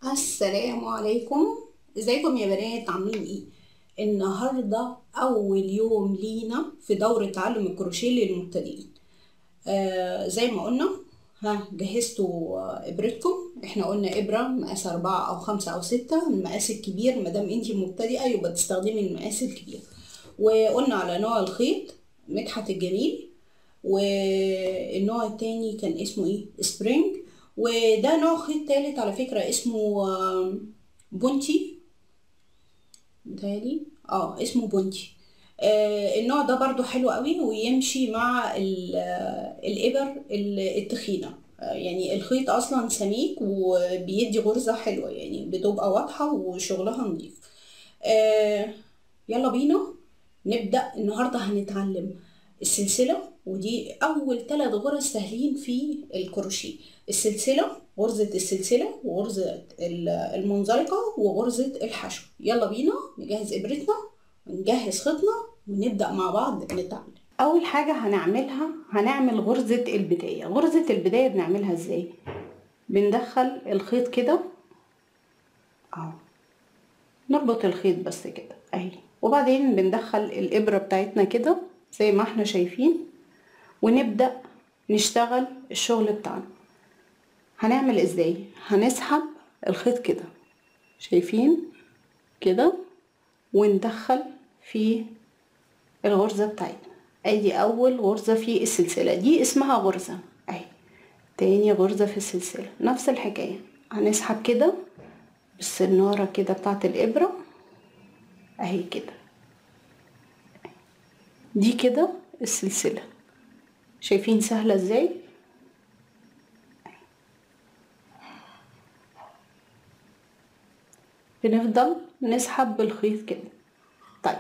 السلام عليكم ازيكم يا بنات عاملين ايه النهارده اول يوم لينا في دورة تعلم الكروشيه للمبتدئين آه زي ما قلنا ها جهزتوا آه، ابرتكم احنا قلنا ابرة مقاس اربعة او خمسة او ستة المقاس الكبير مادام انتي مبتدئة يبقى تستخدمي المقاس الكبير وقلنا على نوع الخيط مدحت الجميل والنوع التاني كان اسمه ايه سبرينج وده نوع خيط تالت على فكرة اسمه آه، بونتي متهيألي اه اسمه بونتي آه النوع ده برضو حلو قوي ويمشي مع ال- آه، الإبر ال- التخينة آه يعني الخيط أصلا سميك وبيدي غرزة حلوة يعني بتبقى واضحة وشغلها نضيف آه يلا بينا نبدأ النهاردة هنتعلم السلسلة ودي أول ثلاث غرز سهلين في الكروشيه السلسلة غرزة السلسلة وغرزة ال- المنزلقة وغرزة الحشو يلا بينا نجهز إبرتنا ونجهز خيطنا ونبدأ مع بعض نتعلم أول حاجة هنعملها هنعمل غرزة البداية غرزة البداية بنعملها ازاي بندخل الخيط كده اهو نربط الخيط بس كده اهي وبعدين بندخل الإبرة بتاعتنا كده زي ما احنا شايفين ونبدأ نشتغل الشغل بتاعنا هنعمل ازاي هنسحب الخيط كده شايفين كده وندخل في الغرزة بتاعتنا ادي اول غرزة في السلسلة دي اسمها غرزة اهي تاني غرزة في السلسلة نفس الحكاية هنسحب كده بالسنارة كده بتاعت الإبرة اهي كده دي كده السلسلة شايفين سهلة ازاي بنفضل نسحب بالخيط كده طيب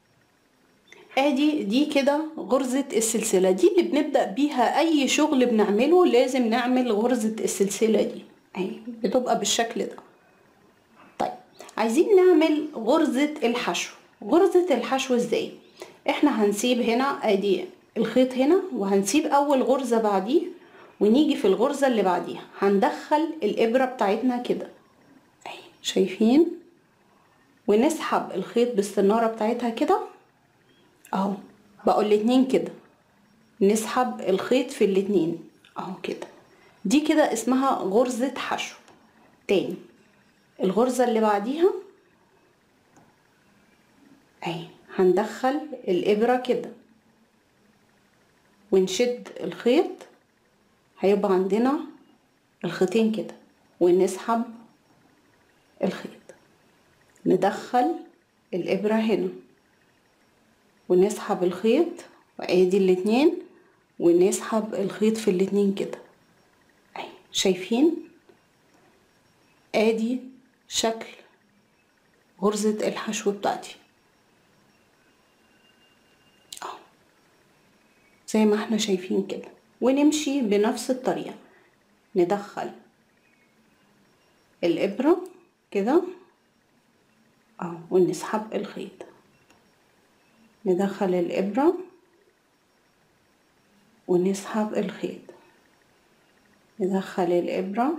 ادي دي كده غرزة السلسلة دي اللي بنبدأ بيها اي شغل بنعمله لازم نعمل غرزة السلسلة دي اهي بتبقى بالشكل ده طيب عايزين نعمل غرزة الحشو غرزة الحشو ازاي احنا هنسيب هنا ادي الخيط هنا وهنسيب اول غرزة بعديه ونيجي في الغرزة اللي بعديها هندخل الابرة بتاعتنا كده اهي شايفين ونسحب الخيط بالسنارة بتاعتها كده اهو بقوا الاتنين كده نسحب الخيط في الاتنين اهو كده دي كده اسمها غرزة حشو تاني الغرزة اللي بعديها اهي هندخل الابرة كده ونشد الخيط هيبقى عندنا الخيطين كده ونسحب الخيط ندخل الإبرة هنا ونسحب الخيط وادي الاتنين ونسحب الخيط في الاتنين كده اهي شايفين ادي شكل غرزة الحشو بتاعتي اهو زي ما احنا شايفين كده ونمشي بنفس الطريقة ندخل الإبرة كده اهو ونسحب الخيط ندخل الإبرة ونسحب الخيط ندخل الإبرة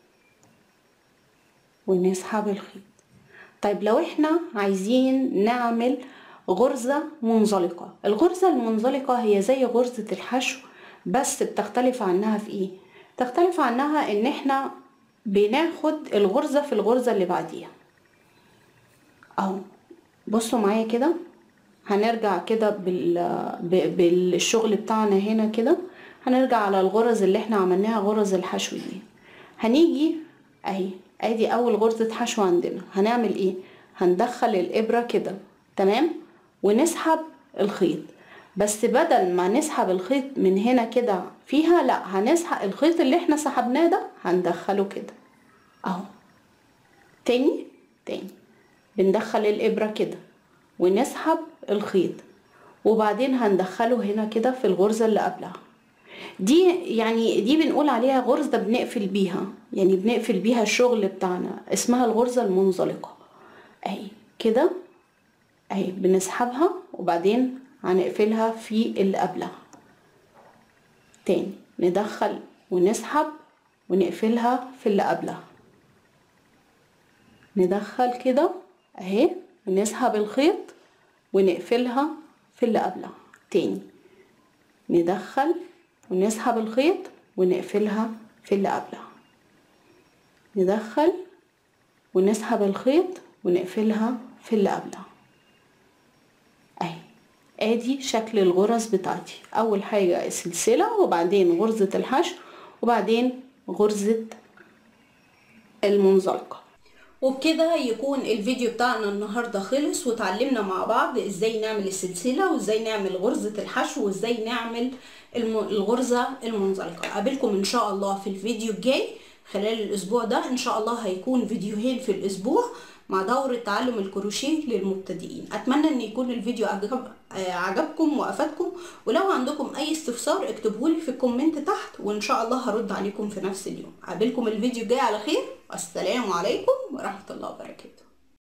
ونسحب الخيط طيب لو احنا عايزين نعمل غرزة منزلقة الغرزة المنزلقة هي زي غرزة الحشو بس بتختلف عنها في ايه تختلف عنها ان احنا بناخد الغرزة في الغرزة اللي بعديها اهو بصوا معايا كده هنرجع كده بال... ب- بالشغل بتاعنا هنا كده هنرجع على الغرز اللي احنا عملناها غرز الحشو دي هنيجي اهي ادي اول غرزة حشو عندنا هنعمل ايه هندخل الابرة كده تمام ونسحب الخيط بس بدل ما نسحب الخيط من هنا كده فيها لا هنسحب الخيط اللي احنا سحبناه ده هندخله كده اهو تاني تاني بندخل الإبرة كده ونسحب الخيط وبعدين هندخله هنا كده في الغرزة اللي قبلها دي يعني دي بنقول عليها غرزة بنقفل بيها يعني بنقفل بيها الشغل بتاعنا اسمها الغرزة المنزلقة اهي كده اهي بنسحبها وبعدين هنقفلها في اللي قبلها تاني ندخل ونسحب ونقفلها في اللي قبلها ندخل كده اهي ونسحب الخيط ونقفلها في اللي قبلها تاني ندخل ونسحب الخيط ونقفلها في اللي قبلها ندخل ونسحب الخيط ونقفلها في اللي قبلها اهي ادي شكل الغرز بتاعتي اول حاجة السلسلة وبعدين غرزة الحشو وبعدين غرزة المنزلقة وبكده يكون الفيديو بتاعنا النهاردة خلص وتعلمنا مع بعض ازاي نعمل السلسلة وازاي نعمل غرزة الحشو وازاي نعمل الغرزة المنزلقة قابلكم ان شاء الله في الفيديو الجاي خلال الاسبوع ده ان شاء الله هيكون فيديوهين في الاسبوع مع دورة تعلم الكروشيه للمبتدئين اتمنى ان يكون الفيديو عجب عجبكم وافادكم ولو عندكم اي استفسار اكتبهولي في الكومنت تحت وان شاء الله هرد عليكم في نفس اليوم قابلكم الفيديو الجاي على خير والسلام عليكم ورحمة الله وبركاته